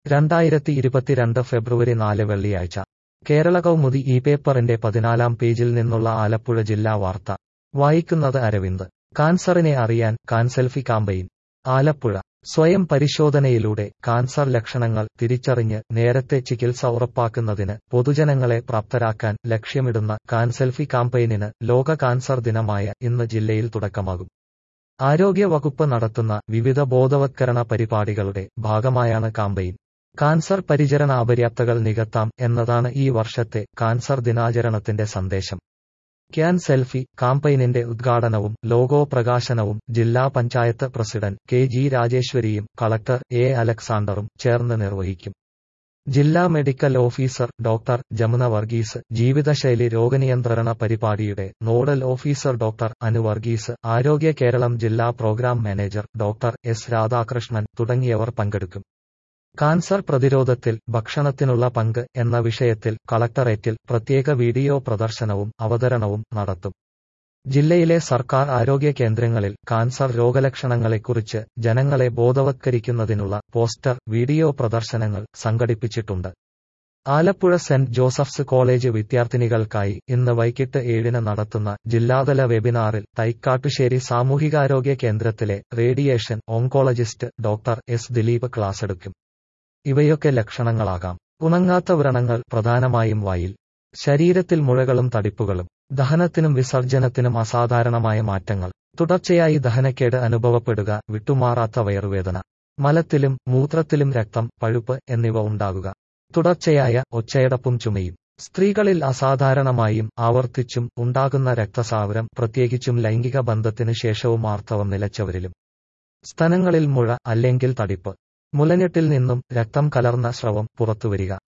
രണ്ടായിരത്തി ഇരുപത്തിരണ്ട് ഫെബ്രുവരി നാല് വെള്ളിയാഴ്ച കേരള കൗമുദി ഈ പേപ്പറിന്റെ പതിനാലാം പേജിൽ നിന്നുള്ള ആലപ്പുഴ ജില്ലാ വാർത്ത വായിക്കുന്നത് അരവിന്ദ് കാൻസറിനെ അറിയാൻ കാൻസെൽഫി കാമ്പയിൻ ആലപ്പുഴ സ്വയം പരിശോധനയിലൂടെ കാൻസർ ലക്ഷണങ്ങൾ തിരിച്ചറിഞ്ഞ് നേരത്തെ ചികിത്സ ഉറപ്പാക്കുന്നതിന് പൊതുജനങ്ങളെ പ്രാപ്തരാക്കാൻ ലക്ഷ്യമിടുന്ന കാൻസെൽഫി കാമ്പയിനിന് ലോക കാൻസർ ദിനമായ ഇന്ന് ജില്ലയിൽ തുടക്കമാകും ആരോഗ്യ വകുപ്പ് നടത്തുന്ന വിവിധ ബോധവത്കരണ പരിപാടികളുടെ ഭാഗമായാണ് കാമ്പയിൻ കാൻസർ പരിചരണ അപര്യാപ്തകൾ നികത്താം എന്നതാണ് ഈ വർഷത്തെ കാൻസർ ദിനാചരണത്തിന്റെ സന്ദേശം ക്യാൻ സെൽഫി കാമ്പയിനിന്റെ ഉദ്ഘാടനവും ലോഗോ പ്രകാശനവും ജില്ലാ പഞ്ചായത്ത് പ്രസിഡന്റ് കെ ജി രാജേശ്വരിയും കളക്ടർ എ അലക്സാണ്ടറും ചേർന്ന് നിർവഹിക്കും ജില്ലാ medical officer doctor Jamuna Varghese ജീവിതശൈലി രോഗനിയന്ത്രണ പരിപാടിയുടെ nodal officer doctor Anu Varghese Arogya Keralam ജില്ലാ program manager doctor S Radhakrishnan തുടങ്ങിയവർ പങ്കെടുക്കും കാൻസർ പ്രതിരോധത്തിൽ ഭക്ഷണത്തിനുള്ള പങ്ക് എന്ന വിഷയത്തിൽ കളക്ടറേറ്റിൽ പ്രത്യേക വീഡിയോ പ്രദർശനവും അവതരണവും നടത്തും ജില്ലയിലെ സർക്കാർ ആരോഗ്യ കേന്ദ്രങ്ങളിൽ കാൻസർ രോഗലക്ഷണങ്ങളെക്കുറിച്ച് ജനങ്ങളെ ബോധവത്കരിക്കുന്നതിനുള്ള പോസ്റ്റർ വീഡിയോ പ്രദർശനങ്ങൾ സംഘടിപ്പിച്ചിട്ടുണ്ട് ആലപ്പുഴ സെന്റ് ജോസഫ്സ് കോളേജ് വിദ്യാർത്ഥിനികൾക്കായി ഇന്ന് വൈകിട്ട് ഏഴിന് നടത്തുന്ന ജില്ലാതല വെബിനാറിൽ തൈക്കാട്ടുശ്ശേരി സാമൂഹികാരോഗ്യ കേന്ദ്രത്തിലെ radiation oncologist doctor S Dileep ക്ലാസ്സെടുക്കും ഇവയൊക്കെ ലക്ഷണങ്ങളാകാം ഉണങ്ങാത്ത വ്രണങ്ങൾ പ്രധാനമായും വായിൽ ശരീരത്തിൽ മുഴകളും തടിപ്പുകളും ദഹനത്തിനും വിസർജനത്തിനും അസാധാരണമായ മാറ്റങ്ങൾ തുടർച്ചയായി ദഹനക്കേട് അനുഭവപ്പെടുക വിട്ടുമാറാത്ത വയറുവേദന മലത്തിലും മൂത്രത്തിലും രക്തം പഴുപ്പ് എന്നിവ ഉണ്ടാകുക തുടർച്ചയായ ഒച്ചയടപ്പും ചുമയും സ്ത്രീകളിൽ അസാധാരണമായും ആവർത്തിച്ചും ഉണ്ടാകുന്ന രക്തസാവരം പ്രത്യേകിച്ചും ലൈംഗിക ബന്ധത്തിനു ശേഷവും ആർത്തവം നിലച്ചവരിലും സ്തനങ്ങളിൽ മുഴ അല്ലെങ്കിൽ തടിപ്പ് മുലഞ്ഞെട്ടിൽ നിന്നും രക്തം കലർന്ന സ്രവം പുറത്തുവരിക